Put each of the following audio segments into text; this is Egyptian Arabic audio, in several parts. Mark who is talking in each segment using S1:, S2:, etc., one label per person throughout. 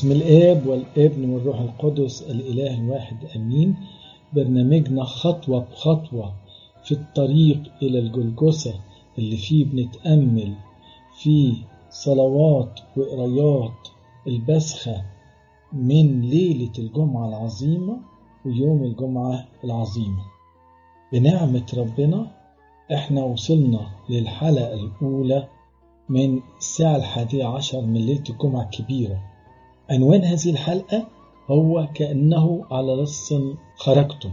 S1: بسم الآب والابن والروح القدس الإله الواحد أمين برنامجنا خطوة بخطوة في الطريق إلى الجلجسة اللي فيه بنتأمل في صلوات وقرايات البسخة من ليلة الجمعة العظيمة ويوم الجمعة العظيمة بنعمة ربنا احنا وصلنا للحلقة الأولى من الساعة الحادية عشر من ليلة الجمعة الكبيرة عنوان هذه الحلقة هو كأنه على لص خرجتم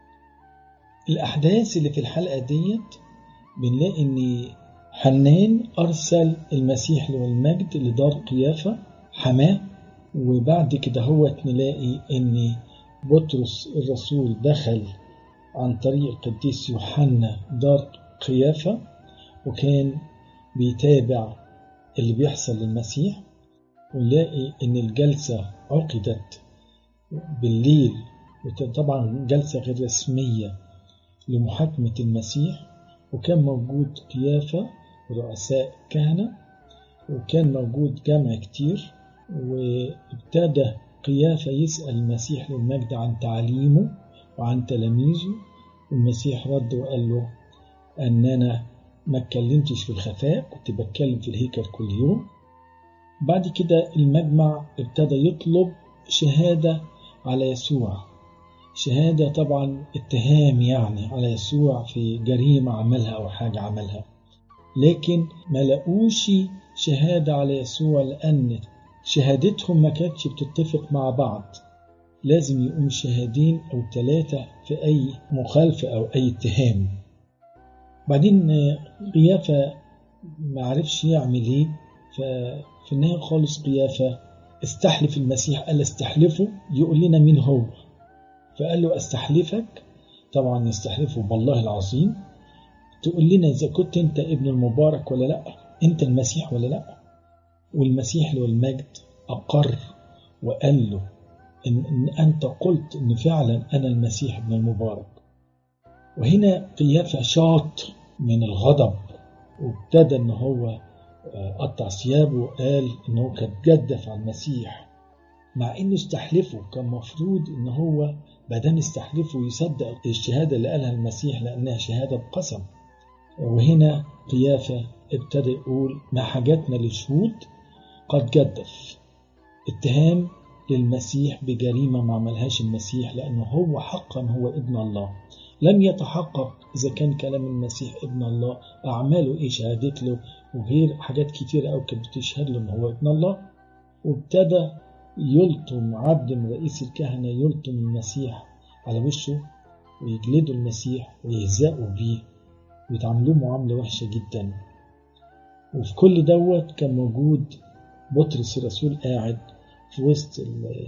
S1: الأحداث اللي في الحلقة ديت بنلاقي إن حنان أرسل المسيح له المجد لدار قيافة حماه وبعد كده هو نلاقي إن بطرس الرسول دخل عن طريق القديس يوحنا دار قيافة وكان بيتابع اللي بيحصل للمسيح ونلاقي إن الجلسة عقدت بالليل وطبعا جلسة غير رسمية لمحاكمة المسيح وكان موجود قيافة ورؤساء كهنة وكان موجود جمع كتير وابتدى قيافة يسأل المسيح للمجد عن تعليمه وعن تلاميذه المسيح رد وقال له أن أنا ما اتكلمتش في الخفاء كنت بتكلم في الهيكل كل يوم بعد كده المجمع ابتدى يطلب شهادة على يسوع شهادة طبعا اتهام يعني على يسوع في جريمة عملها أو حاجة عملها لكن ما لقوش شهادة على يسوع لأن شهادتهم ما كانتش بتتفق مع بعض لازم يقوم شهادين أو ثلاثة في أي مخالفة أو أي اتهام بعدين قيافة ما عرفش يعمل ايه ففي النهاية خالص قيافة استحلف المسيح قال استحلفه يقول لنا مين هو فقال له استحلفك طبعا يستحلفه بالله العظيم تقول لنا إذا كنت أنت ابن المبارك ولا لأ أنت المسيح ولا لأ والمسيح له المجد أقر وقال له إن, إن أنت قلت إن فعلا أنا المسيح ابن المبارك وهنا قيافة شاط من الغضب وابتدى إن هو قطع ثيابه وقال إن هو كان جدف على المسيح مع إنه استحلفه كان مفروض إن هو بعدين استحلفه يصدق الشهادة اللي قالها المسيح لأنها شهادة بقسم وهنا قيافة ابتدى يقول ما حاجتنا للشهود قد جدف اتهام للمسيح بجريمة ما عملهاش المسيح لأنه هو حقا هو ابن الله لم يتحقق إذا كان كلام المسيح ابن الله أعماله إيه شهادت له وغير حاجات كتيرة أو كانت بتشهد له إن هو ابن الله وابتدى يلطم عبد من رئيس الكهنة يلطم المسيح على وشه ويجلدوا المسيح ويهزقوا بيه ويتعاملوه معاملة وحشة جدا وفي كل دوت كان موجود بطرس الرسول قاعد في وسط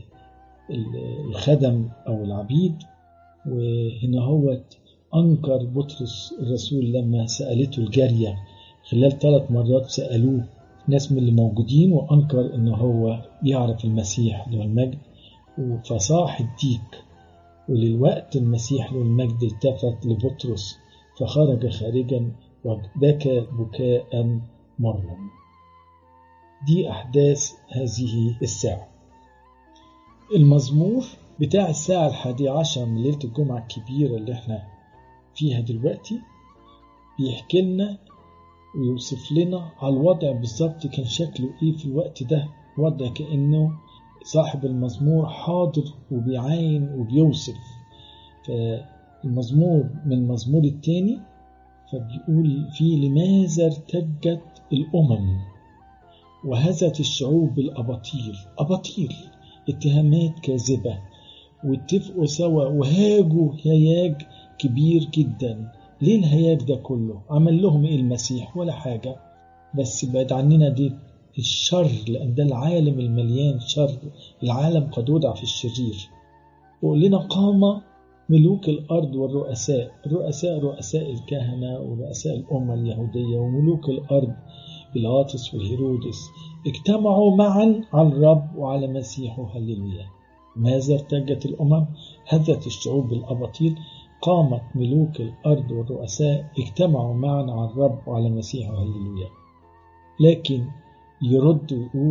S1: الخدم أو العبيد وهنا هو أنكر بطرس الرسول لما سألته الجارية خلال ثلاث مرات سألوه ناس من اللي موجودين وأنكر إن هو يعرف المسيح له المجد فصاح الديك وللوقت المسيح له المجد التفت لبطرس فخرج خارجا وبكى بكاء مرا دي أحداث هذه الساعة المزمور بتاع الساعة الحادية عشر من ليلة الجمعة الكبيرة اللي احنا فيها دلوقتي بيحكي لنا ويوصف لنا على الوضع بالظبط كان شكله ايه في الوقت ده وضع كأنه صاحب المزمور حاضر وبيعاين وبيوصف فالمزمور من المزمور التاني فبيقول فيه لماذا ارتجت الأمم وهزت الشعوب بالأباطيل أباطيل اتهامات كاذبة واتفقوا سوا وهاجوا هياج كبير جدا ليه الهياج ده كله عمل لهم ايه المسيح ولا حاجة بس بعد عننا دي الشر لأن ده العالم المليان شر العالم قد وضع في الشرير وقول لنا قام ملوك الأرض والرؤساء الرؤساء رؤساء الكهنة ورؤساء الأمة اليهودية وملوك الأرض بيلاطس وهيرودس اجتمعوا معا على الرب وعلى مسيحه هللويا ماذا ارتجت الأمم هزت الشعوب بالأباطيل قامت ملوك الأرض والرؤساء اجتمعوا معا على الرب وعلى مسيحه هللويا لكن يرد ويقول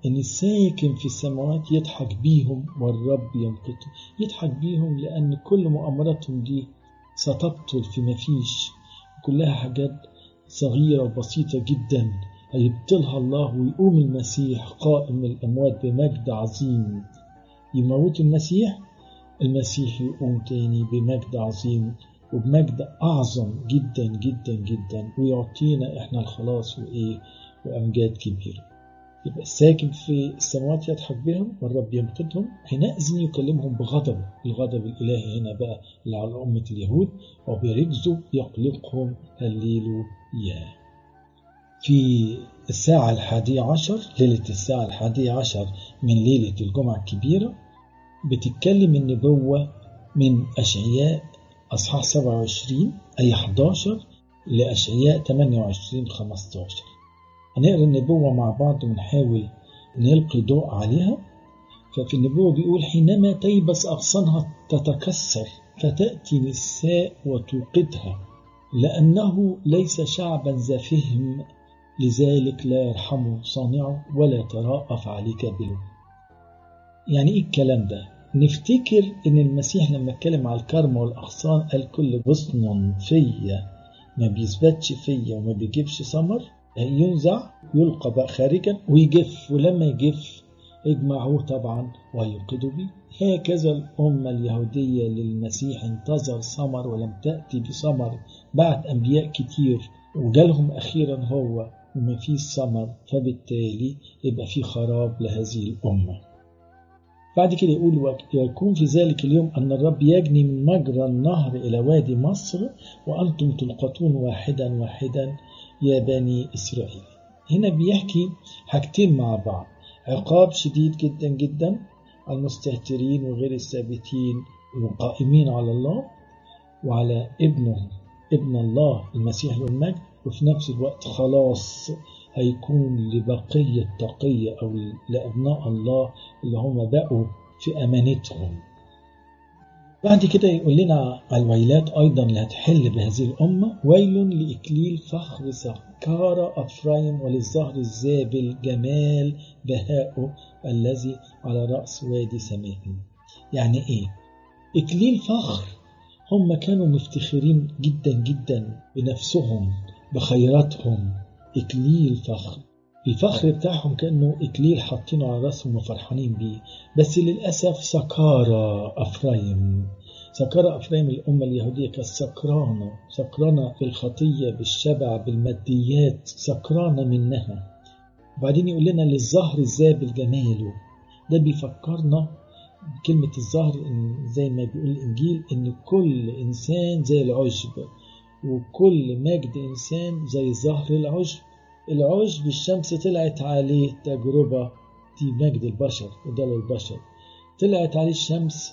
S1: إن الساكن في السماوات يضحك بيهم والرب يمقتهم يضحك بيهم لأن كل مؤامراتهم دي ستبطل في مفيش كلها حاجات صغيرة وبسيطة جدا هيبطلها الله ويقوم المسيح قائم من الأموات بمجد عظيم يموت المسيح المسيح يقوم تاني بمجد عظيم وبمجد أعظم جدا جدا جدا ويعطينا إحنا الخلاص وإيه وأمجاد كبيرة يبقى الساكن في السماوات يضحك بهم والرب يمقتهم حينئذ يكلمهم بغضب الغضب الإلهي هنا بقى اللي على أمة اليهود وبرجزه يقلقهم هللوا يا في الساعة الحادية عشر ليلة الساعة الحادية عشر من ليلة الجمعة الكبيرة بتتكلم النبوة من أشعياء أصحاح 27 أي 11 لأشعياء 28 15 هنقرا النبوة مع بعض ونحاول نلقي ضوء عليها ففي النبوة بيقول حينما تيبس أغصانها تتكسر فتأتي نساء وتوقدها لأنه ليس شعبا ذا فهم لذلك لا يرحمه صانعه ولا تراءف عليه كابله يعني ايه الكلام ده نفتكر ان المسيح لما اتكلم على الكرم والاغصان قال كل غصن فيا ما بيثبتش فيا وما بيجيبش ثمر ينزع يلقى بقى خارجا ويجف ولما يجف يجمعوه طبعا ويوقدوا به هكذا الأمة اليهودية للمسيح انتظر ثمر ولم تأتي بثمر بعد أنبياء كتير وجالهم أخيرا هو وما فيش ثمر فبالتالي يبقى في خراب لهذه الأمة بعد كده يقول ويكون في ذلك اليوم أن الرب يجني من مجرى النهر إلى وادي مصر وأنتم تلقطون واحدا واحدا يا بني إسرائيل هنا بيحكي حاجتين مع بعض عقاب شديد جدا جدا على المستهترين وغير الثابتين والقائمين على الله وعلى ابنه ابن الله المسيح والمجد وفي نفس الوقت خلاص هيكون لبقية تقية أو لأبناء الله اللي هم بقوا في أمانتهم بعد كده يقول لنا على الويلات أيضا اللي هتحل بهذه الأمة ويل لإكليل فخر سكارى أفرايم وللزهر الزابل جمال بهاؤه الذي على رأس وادي سماء يعني إيه؟ إكليل فخر هم كانوا مفتخرين جدا جدا بنفسهم بخيراتهم إكليل فخر الفخر بتاعهم كأنه إكليل حاطينه على راسهم وفرحانين بيه بس للأسف سكارى أفرايم سكارى أفرايم الأمة اليهودية كانت سكرانة سكرانة بالخطية بالشبع بالماديات سكرانة منها وبعدين يقول لنا للظهر الزابل جماله ده بيفكرنا كلمة الظهر إن زي ما بيقول الإنجيل إن كل إنسان زي العشب وكل مجد إنسان زي ظهر العشب العشب الشمس طلعت عليه تجربة دي مجد البشر وده للبشر طلعت عليه الشمس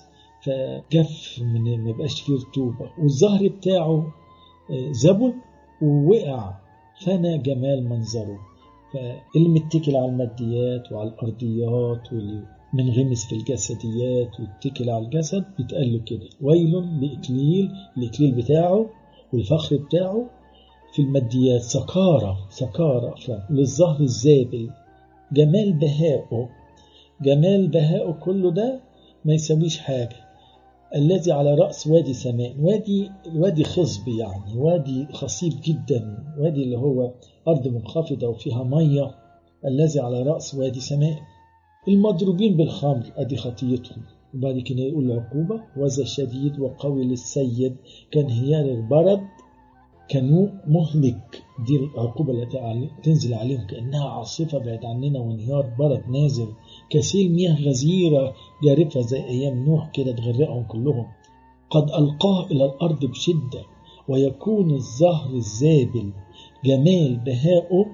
S1: فجف من ما بقاش فيه رطوبة والظهر بتاعه زبل ووقع فنى جمال منظره فاللي متكل على الماديات وعلى الأرضيات واللي منغمس في الجسديات ويتكل على الجسد بيتقال له كده ويل لإكليل الإكليل بتاعه والفخر بتاعه في الماديات سكارة سكارة للظهر الزابل جمال بهائه جمال بهائه كله ده ما يسويش حاجة الذي على رأس وادي سماء وادي وادي خصب يعني وادي خصيب جدا وادي اللي هو أرض منخفضة وفيها مية الذي على رأس وادي سماء المضروبين بالخمر أدي خطيتهم وبعد كده يقول العقوبة وذا شديد وقوي للسيد كان هيار البرد كانوا مهلك دي العقوبة التي تنزل عليهم كأنها عاصفة بعد عننا وانهيار برد نازل كسيل مياه غزيرة جارفة زي أيام نوح كده تغرقهم كلهم قد ألقاه إلى الأرض بشدة ويكون الزهر الزابل جمال بهاؤه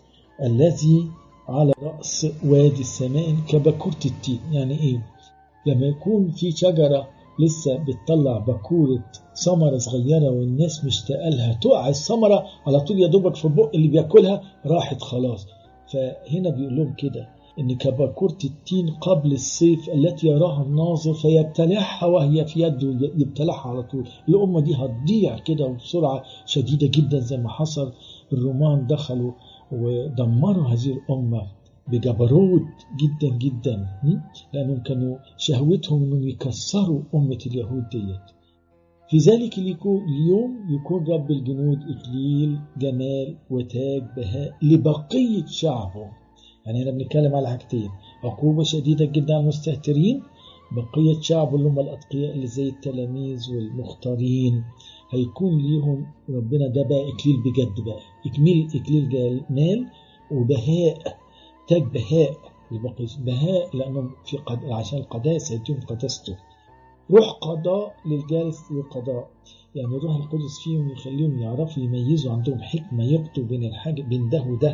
S1: الذي على رأس وادي السماء كبكورة التين يعني إيه لما يكون في شجرة لسه بتطلع بكورة ثمرة صغيرة والناس مشتاقة لها تقع الثمرة على طول يا دوبك في بق اللي بياكلها راحت خلاص فهنا بيقول لهم كده إن كبكورة التين قبل الصيف التي يراها الناظر فيبتلعها وهي في يده يبتلعها على طول الأمة دي هتضيع كده بسرعة شديدة جدا زي ما حصل الرومان دخلوا ودمروا هذه الأمة بجبروت جدا جدا لأنهم كانوا شهوتهم أنهم يكسروا أمة اليهود ديت في ذلك اليوم يكون رب الجنود إكليل جمال وتاج بهاء لبقية شعبه يعني هنا بنتكلم على حاجتين عقوبة شديدة جدا على المستهترين بقية شعبه اللي هم الأتقياء اللي زي التلاميذ والمختارين هيكون ليهم ربنا ده بقى إكليل بجد بقى إكميل إكليل جمال وبهاء تاج بهاء لبقية بهاء لأنهم في قد... عشان القداسة يديهم قداسته روح قضاء للجالس للقضاء يعني روح القدس فيهم يخليهم يعرفوا يميزوا عندهم حكمة يقضوا بين الحاجة بين ده وده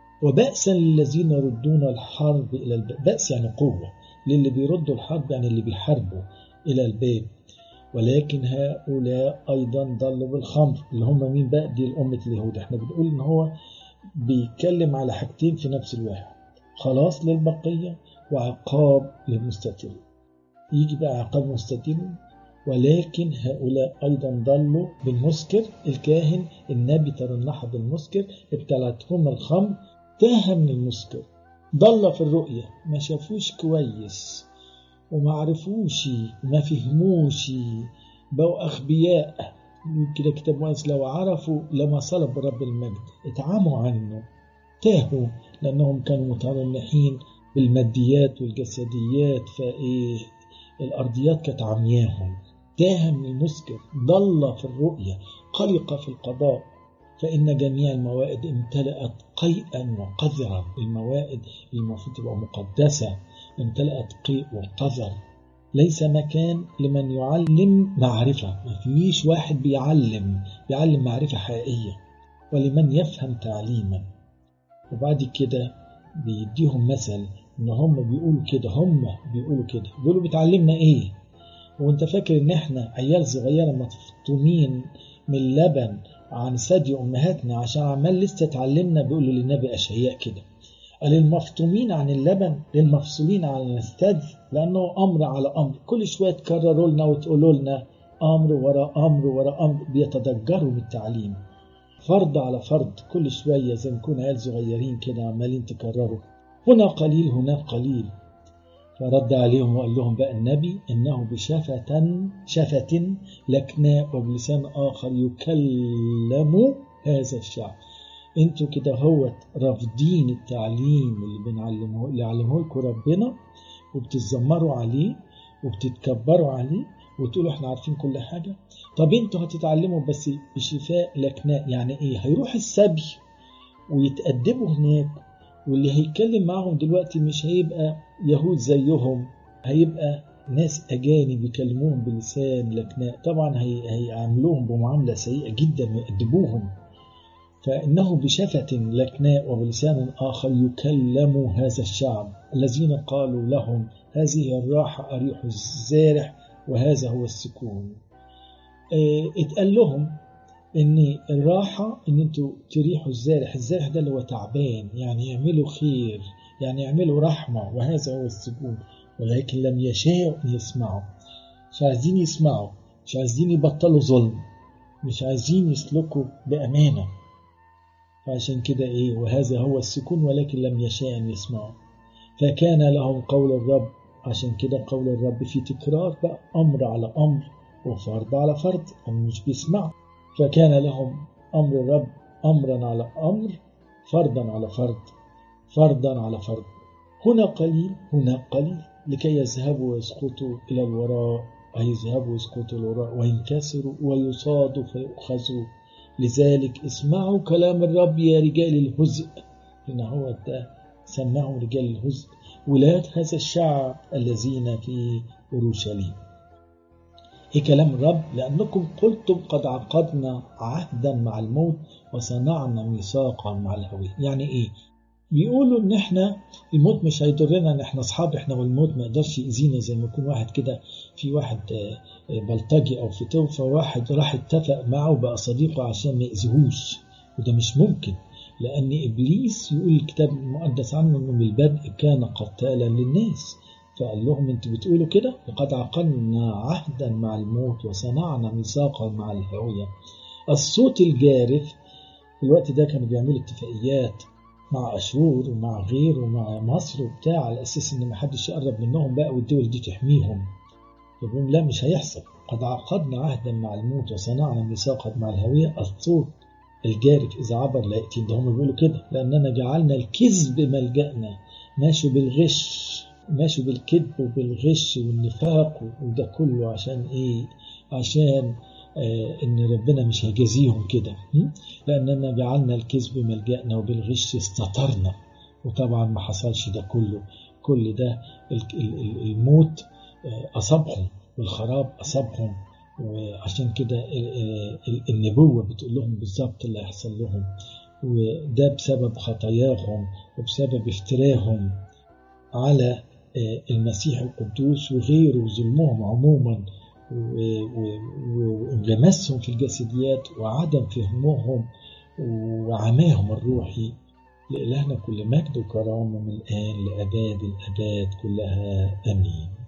S1: وبأسا للذين يردون الحرب إلى الباب بأس يعني قوة للي بيردوا الحرب يعني اللي بيحاربوا إلى الباب ولكن هؤلاء أيضا ضلوا بالخمر اللي هم مين بقى دي الأمة اليهود احنا بنقول إن هو بيتكلم على حاجتين في نفس الواحد خلاص للبقية وعقاب للمستترين يجي بقى عقاب المستترين ولكن هؤلاء أيضا ضلوا بالمسكر الكاهن النبي ترنح بالمسكر ابتلعتهم الخمر تاه من المسكر ضل في الرؤية ما شافوش كويس وما عرفوش وما فهموش بقوا أخبياء كده كتاب مؤنس لو عرفوا لما صلب رب المجد اتعاموا عنه تاهوا لأنهم كانوا مترنحين بالماديات والجسديات فإيه الأرضيات كانت عمياهم تاه من المسكر ضل في الرؤية قلق في القضاء فإن جميع الموائد امتلأت قيئا وقذرا الموائد المفروض تبقى مقدسة امتلأت قيء وقذر ليس مكان لمن يعلم معرفة ما فيش واحد بيعلم بيعلم معرفة حقيقية ولمن يفهم تعليما وبعد كده بيديهم مثل ان هم بيقولوا كده هم بيقولوا كده بيقولوا بتعلمنا ايه وانت فاكر ان احنا عيال صغيرة مفطومين من لبن عن ثدي امهاتنا عشان عمال لسه اتعلمنا بيقولوا للنبي اشعياء كده قال المفطومين عن اللبن للمفصولين عن الثدي لانه امر على امر كل شويه تكرروا لنا وتقولوا لنا امر ورا امر ورا امر بيتضجروا بالتعليم فرض على فرض كل شويه زي ما نكون عيال صغيرين كده عمالين تكرروا هنا قليل هناك قليل فرد عليهم وقال لهم بقى النبي إنه بشفة شفة لكناء وبلسان آخر يكلم هذا الشعب انتوا كده هو رافضين التعليم اللي بنعلمه اللي علمه لكم ربنا وبتتذمروا عليه وبتتكبروا عليه وتقولوا احنا عارفين كل حاجة طب انتوا هتتعلموا بس بشفاء لكناء يعني ايه هيروح السبي ويتأدبوا هناك واللي هيتكلم معهم دلوقتي مش هيبقى يهود زيهم هيبقى ناس أجانب يكلموهم بلسان لكناء طبعا هي هيعاملوهم بمعاملة سيئة جدا ويأدبوهم فإنه بشفة لكناء وبلسان آخر يكلم هذا الشعب الذين قالوا لهم هذه الراحة أريح الزارح وهذا هو السكون اه اتقال لهم ان الراحة ان انتوا تريحوا الزارح الزارح ده اللي هو تعبان يعني يعملوا خير يعني يعملوا رحمة وهذا هو السكون ولكن لم يشاءوا ان يسمعوا مش عايزين يسمعوا مش عايزين يبطلوا ظلم مش عايزين يسلكوا بأمانة فعشان كده ايه وهذا هو السكون ولكن لم يشاء ان يسمعوا فكان لهم قول الرب عشان كده قول الرب في تكرار بقى أمر على أمر وفرض على فرض هم مش بيسمعوا فكان لهم أمر الرب أمرا على أمر فرضا على فرض فرضا على فرض هنا قليل هنا قليل لكي يذهبوا ويسقطوا إلى الوراء ويذهبوا ويسقطوا الوراء وينكسروا ويصادوا فيؤخذوا لذلك اسمعوا كلام الرب يا رجال الهزء هنا هو ده سماهم رجال الهزء ولاة هذا الشعب الذين في أورشليم إيه كلام الرب لأنكم قلتم قد عقدنا عهدا مع الموت وصنعنا ميثاقا مع الهوية يعني إيه بيقولوا ان احنا الموت مش هيضرنا ان احنا اصحاب احنا والموت ما يقدرش يأذينا زي ما يكون واحد كده في واحد بلطجي او فتو فواحد راح اتفق معه بقى صديقه عشان ما يأذيهوش وده مش ممكن لأن إبليس يقول الكتاب المقدس عنه أنه من البدء كان قتالا للناس فقال لهم أنتوا بتقولوا كده لقد عقدنا عهدا مع الموت وصنعنا ميثاقا مع الهوية الصوت الجارف في الوقت ده كانوا بيعملوا اتفاقيات مع أشور ومع غير ومع مصر وبتاع على أساس إن ما حدش يقرب منهم بقى والدول دي تحميهم يقولون لا مش هيحصل قد عقدنا عهدا مع الموت وصنعنا ميثاقا مع الهوية الصوت الجارف إذا عبر لا يأتي ده هم بيقولوا كده لأننا جعلنا الكذب ملجأنا ماشوا بالغش ماشوا بالكذب وبالغش والنفاق وده كله عشان إيه عشان آه إن ربنا مش هيجازيهم كده لأننا جعلنا الكذب ملجأنا وبالغش استطرنا وطبعا ما حصلش ده كله كل ده الموت أصابهم والخراب أصابهم وعشان كده النبوة بتقول لهم بالظبط اللي هيحصل لهم وده بسبب خطاياهم وبسبب افتراهم على المسيح القدوس وغيره وظلمهم عموما وانغماسهم في الجسديات وعدم فهمهم وعماهم الروحي لإلهنا كل مجد وكرامة من الآن لأباد الأباد كلها أمين